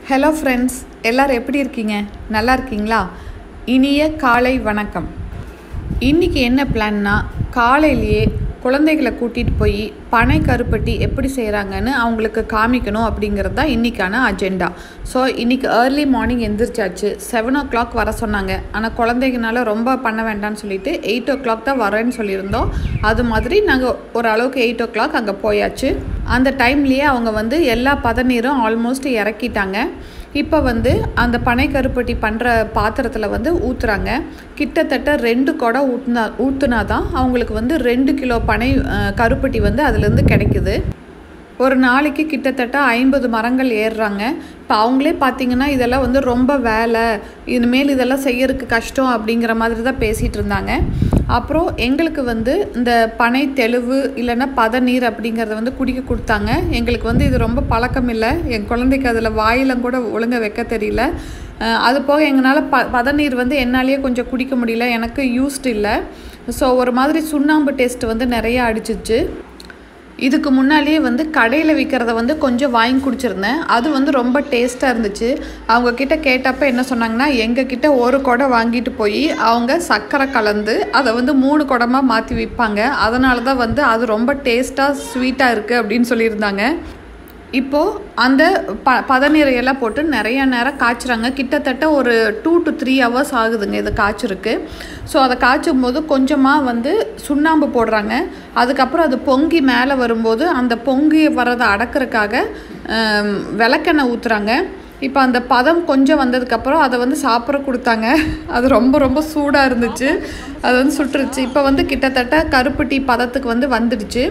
hello friends எல்லோரும் எப்படி இருக்கீங்க நல்லா இருக்கீங்களா இனிய காலை வணக்கம் இன்றைக்கி என்ன பிளான்னா காலையிலேயே குழந்தைகளை கூட்டிகிட்டு போய் பனை கருப்பட்டி எப்படி செய்கிறாங்கன்னு அவங்களுக்கு காமிக்கணும் அப்படிங்கிறது தான் இன்றைக்கான அஜெண்டா ஸோ இன்றைக்கி ஏர்லி மார்னிங் எந்திரிச்சாச்சு செவன் ஓ கிளாக் வர சொன்னாங்க ஆனால் குழந்தைங்கனால ரொம்ப பண்ண வேண்டாம்னு சொல்லிட்டு எயிட் ஓ கிளாக் தான் வரேன்னு சொல்லியிருந்தோம் அது மாதிரி நாங்கள் ஓரளவுக்கு எயிட் ஓ கிளாக் அங்கே போயாச்சு அந்த டைம்லேயே அவங்க வந்து எல்லா பதநீரும் ஆல்மோஸ்ட் இறக்கிட்டாங்க இப்போ வந்து அந்த பனை கருப்பட்டி பண்ணுற பாத்திரத்தில் வந்து ஊற்றுறாங்க கிட்டத்தட்ட ரெண்டு குடம் ஊற்றுனா ஊற்றுனா தான் அவங்களுக்கு வந்து ரெண்டு கிலோ பனை அஹ், கருப்பட்டி வந்து அதுலேருந்து கிடைக்குது ஒரு நாளைக்கு கிட்டத்தட்ட ஐம்பது மரங்கள் ஏறுறாங்க இப்போ அவங்களே பார்த்தீங்கன்னா இதெல்லாம் வந்து ரொம்ப வேலை இனிமேல் இதெல்லாம் செய்யறதுக்கு கஷ்டம் அப்படிங்கிற மாதிரி தான் பேசிகிட்டு இருந்தாங்க அப்புறம் எங்களுக்கு வந்து இந்த பனை தெளிவு இல்லைன்னா பதநீர் அப்படிங்கிறத வந்து குடிக்க கொடுத்தாங்க எங்களுக்கு வந்து இது ரொம்ப பழக்கம் இல்லை என் குழந்தைக்கு அதில் வாயிலம் கூட ஒழுங்கா வைக்க தெரியல அஹ் அது போக எங்களால் ப பதநீர் வந்து என்னாலேயே கொஞ்சம் குடிக்க முடியல எனக்கு யூஸ்டு இல்லை ஸோ ஒரு மாதிரி சுண்ணாம்பு டேஸ்ட் வந்து நிறைய அடிச்சிச்சு இதுக்கு முன்னாலேயே வந்து கடையில் விற்கிறத வந்து கொஞ்சம் வாங்கி குடிச்சிருந்தேன் அது வந்து ரொம்ப டேஸ்ட்டாக இருந்துச்சு அவங்க கிட்ட கேட்டப்ப என்ன சொன்னாங்கன்னா எங்கள் கிட்ட ஒரு குடம் வாங்கிட்டு போய் அவங்க சர்க்கரை கலந்து அதை வந்து மூணு குடமாக மாற்றி விற்பாங்க அதனால தான் வந்து அது ரொம்ப டேஸ்ட்டாக ஸ்வீட்டாக இருக்குது அப்படின்னு சொல்லியிருந்தாங்க இப்போது அந்த ப பதநீரை எல்லாம் போட்டு நிறைய நேரம் காய்ச்சுறாங்க கிட்டத்தட்ட ஒரு டூ டு த்ரீ ஹவர்ஸ் ஆகுதுங்க இது காய்ச்சிருக்கு ஸோ அதை காய்ச்சும் போது கொஞ்சமாக வந்து சுண்ணாம்பு போடுறாங்க அதுக்கப்புறம் அது பொங்கி மேலே வரும்போது அந்த பொங்கி வர்றதை அடக்கிறதுக்காக ஆம், விளக்கெண்ணெய் ஊற்றுறாங்க இப்போ அந்த பதம் கொஞ்சம் வந்ததுக்கப்புறம் அதை வந்து சாப்பிட கொடுத்தாங்க அது ரொம்ப ரொம்ப சூடாக இருந்துச்சு அது வந்து சுட்டுருச்சு இப்போ வந்து கிட்டத்தட்ட கருப்பட்டி பதத்துக்கு வந்து வந்துடுச்சு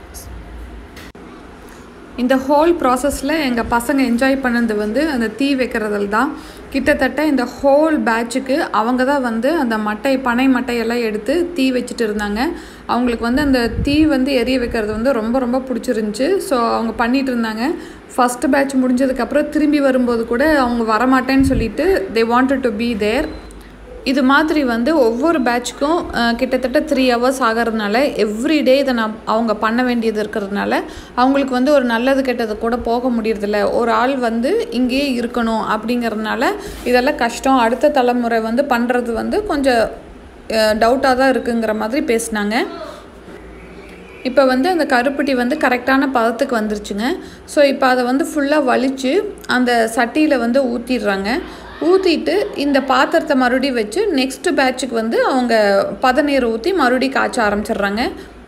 இந்த ஹோல் ப்ராசஸில் எங்கள் பசங்க என்ஜாய் பண்ணது வந்து அந்த தீ வைக்கிறதுல தான் கிட்டத்தட்ட இந்த ஹோல் பேட்சுக்கு அவங்க தான் வந்து அந்த மட்டை பனை மட்டையெல்லாம் எடுத்து தீ வச்சுட்டு இருந்தாங்க அவங்களுக்கு வந்து அந்த தீ வந்து எரிய வைக்கிறது வந்து ரொம்ப ரொம்ப பிடிச்சிருந்துச்சி ஸோ அவங்க பண்ணிட்டு இருந்தாங்க ஃபஸ்ட்டு பேட்ச் முடிஞ்சதுக்கப்புறம் திரும்பி வரும்போது கூட அவங்க வரமாட்டேன்னு சொல்லிட்டு they wanted to be there இது மாதிரி வந்து ஒவ்வொரு பேட்ச்க்கும் கிட்டத்தட்ட த்ரீ ஹவர்ஸ் ஆகிறதுனால எவ்ரிடே இதை நான் அவங்க பண்ண வேண்டியது இருக்கிறதுனால அவங்களுக்கு வந்து ஒரு நல்லது கெட்டது கூட போக முடியறதில்ல ஒரு ஆள் வந்து இங்கேயே இருக்கணும் அப்படிங்கிறதுனால இதெல்லாம் கஷ்டம் அடுத்த தலைமுறை வந்து பண்ணுறது வந்து கொஞ்சம் டவுட்டாக தான் இருக்குங்கிற மாதிரி பேசினாங்க இப்போ வந்து அந்த கருப்பட்டி வந்து கரெக்டான பதத்துக்கு வந்துருச்சுங்க ஸோ இப்போ அதை வந்து ஃபுல்லாக வலித்து அந்த சட்டியில் வந்து ஊற்றிடுறாங்க ஊற்றிட்டு இந்த பாத்திரத்தை மறுபடியும் வச்சு நெக்ஸ்ட் பேட்சுக்கு வந்து அவங்க பதநீர் ஊற்றி மறுபடியும் காய்ச்ச ஆரம்பிச்சிடுறாங்க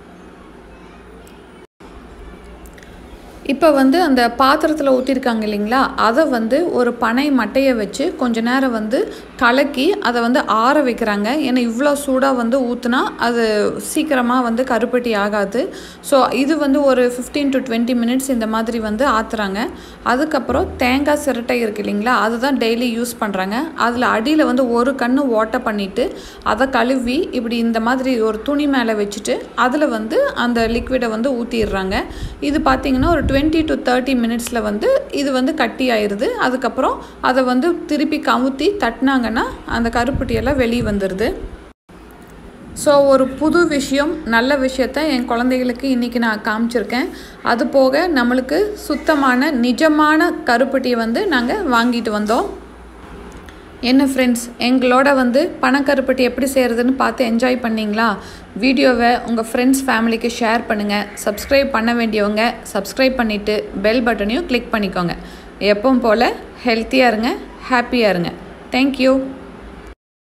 இப்போ வந்து அந்த பாத்திரத்தில் ஊற்றிருக்காங்க இல்லைங்களா அதை வந்து ஒரு பனை மட்டையை வச்சு கொஞ்ச நேரம் வந்து கலக்கி அதை வந்து ஆற வைக்கிறாங்க ஏன்னா இவ்வளோ சூடாக வந்து ஊற்றுனா அது சீக்கிரமாக வந்து கருப்பட்டி ஆகாது ஸோ இது வந்து ஒரு ஃபிஃப்டீன் டு டுவெண்ட்டி மினிட்ஸ் இந்த மாதிரி வந்து ஆற்றுறாங்க அதுக்கப்புறம் தேங்காய் சிரட்டை இருக்கு இல்லைங்களா அதுதான் டெய்லி யூஸ் பண்ணுறாங்க அதில் அடியில் வந்து ஒரு கண்ணு ஓட்டை பண்ணிவிட்டு அதை கழுவி இப்படி இந்த மாதிரி ஒரு துணி மேலே வச்சுட்டு அதில் வந்து அந்த லிக்விடை வந்து ஊற்றிடுறாங்க இது பார்த்திங்கன்னா ஒரு டுவெண்ட்டி டு தேர்ட்டி மினிட்ஸில் வந்து இது வந்து கட்டி ஆயிடுது அதுக்கப்புறம் அதை வந்து திருப்பி கமுத்தி தட்டினாங்கன்னா அந்த கருப்பட்டியெல்லாம் வெளியே வந்துடுது ஸோ ஒரு புது விஷயம் நல்ல விஷயத்த என் குழந்தைகளுக்கு இன்றைக்கி நான் காமிச்சிருக்கேன் அது போக நம்மளுக்கு சுத்தமான நிஜமான கருப்பட்டியை வந்து நாங்கள் வாங்கிட்டு வந்தோம் என்ன ஃப்ரெண்ட்ஸ் எங்களோட வந்து பணக்கருப்பட்டி எப்படி செய்கிறதுன்னு பார்த்து என்ஜாய் பண்ணீங்களா வீடியோவை உங்கள் ஃப்ரெண்ட்ஸ் ஃபேமிலிக்கு ஷேர் பண்ணுங்கள் சப்ஸ்கிரைப் பண்ண வேண்டியவங்க சப்ஸ்கிரைப் பண்ணிவிட்டு பெல் பட்டனையும் கிளிக் பண்ணிக்கோங்க எப்பவும் போல் ஹெல்த்தியாக இருங்க ஹாப்பியாக இருங்க தேங்க்யூ